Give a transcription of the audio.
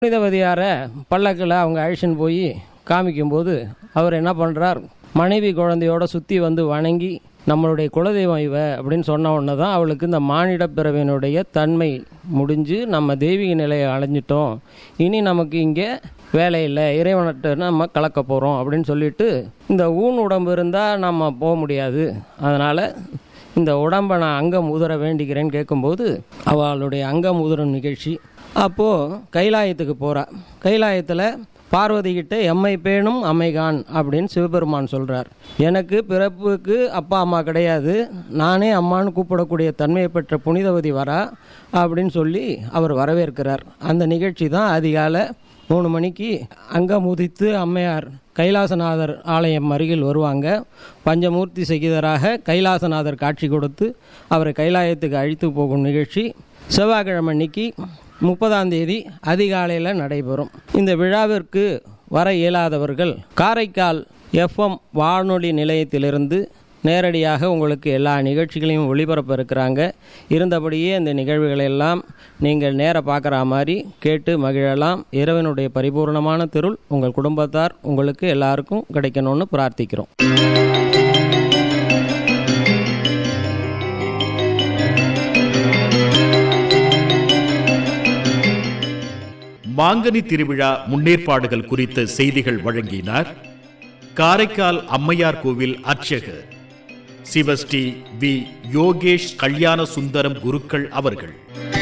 புனிதவதியாரை பல்லக்கில் அவங்க அழிச்சின்னு போய் காமிக்கும்போது அவர் என்ன பண்ணுறார் மனைவி குழந்தையோட சுற்றி வந்து வணங்கி நம்மளுடைய குலதெய்வம் இவ அப்படின்னு சொன்ன உடனே தான் அவளுக்கு இந்த மானிட பிறவியினுடைய தன்மை முடிஞ்சு நம்ம தெய்வீக நிலையை அடைஞ்சிட்டோம் இனி நமக்கு இங்கே வேலை இல்லை இறைவனட்ட நம்ம கலக்க போகிறோம் அப்படின்னு சொல்லிட்டு இந்த ஊன் உடம்பு இருந்தால் நம்ம போக முடியாது அதனால் இந்த உடம்பை நான் அங்கம் உதற வேண்டிக்கிறேன்னு கேட்கும்போது அவளுடைய அங்கம் உதறும் நிகழ்ச்சி அப்போது கைலாயத்துக்கு போகிறா கைலாயத்தில் பார்வதி கிட்ட எம்மை பேணும் அம்மைகான் அப்படின்னு சிவபெருமான் சொல்கிறார் எனக்கு பிறப்புக்கு அப்பா அம்மா கிடையாது நானே அம்மான்னு கூப்பிடக்கூடிய தன்மையை பெற்ற புனிதவதி வரா அப்படின்னு சொல்லி அவர் வரவேற்கிறார் அந்த நிகழ்ச்சி தான் அதிகாலை மூணு மணிக்கு அங்கம் உதித்து அம்மையார் கைலாசநாதர் ஆலயம் அருகில் வருவாங்க பஞ்சமூர்த்தி சகிதராக கைலாசநாதர் காட்சி கொடுத்து அவரை கைலாயத்துக்கு அழைத்து போகும் நிகழ்ச்சி செவ்வாய்க்கிழமை அன்னைக்கு முப்பதாம் தேதி அதிகாலையில் நடைபெறும் இந்த விழாவிற்கு வர இயலாதவர்கள் காரைக்கால் எஃப்எம் வானொலி நிலையத்திலிருந்து நேரடியாக உங்களுக்கு எல்லா நிகழ்ச்சிகளையும் ஒளிபரப்ப இருக்கிறாங்க இருந்தபடியே இந்த நிகழ்வுகளை எல்லாம் நீங்கள் நேர பார்க்குற மாதிரி கேட்டு மகிழலாம் இறைவனுடைய பரிபூர்ணமான திருள் உங்கள் குடும்பத்தார் உங்களுக்கு எல்லாருக்கும் கிடைக்கணும்னு பிரார்த்திக்கிறோம் மாங்கனி திருவிழா முன்னேற்பாடுகள் குறித்த செய்திகள் வழங்கினார் காரைக்கால் அம்மையார் கோவில் அர்ச்சகர் சிவஸ்ரீ வி யோகேஷ் கல்யாண சுந்தரம் குருக்கள் அவர்கள்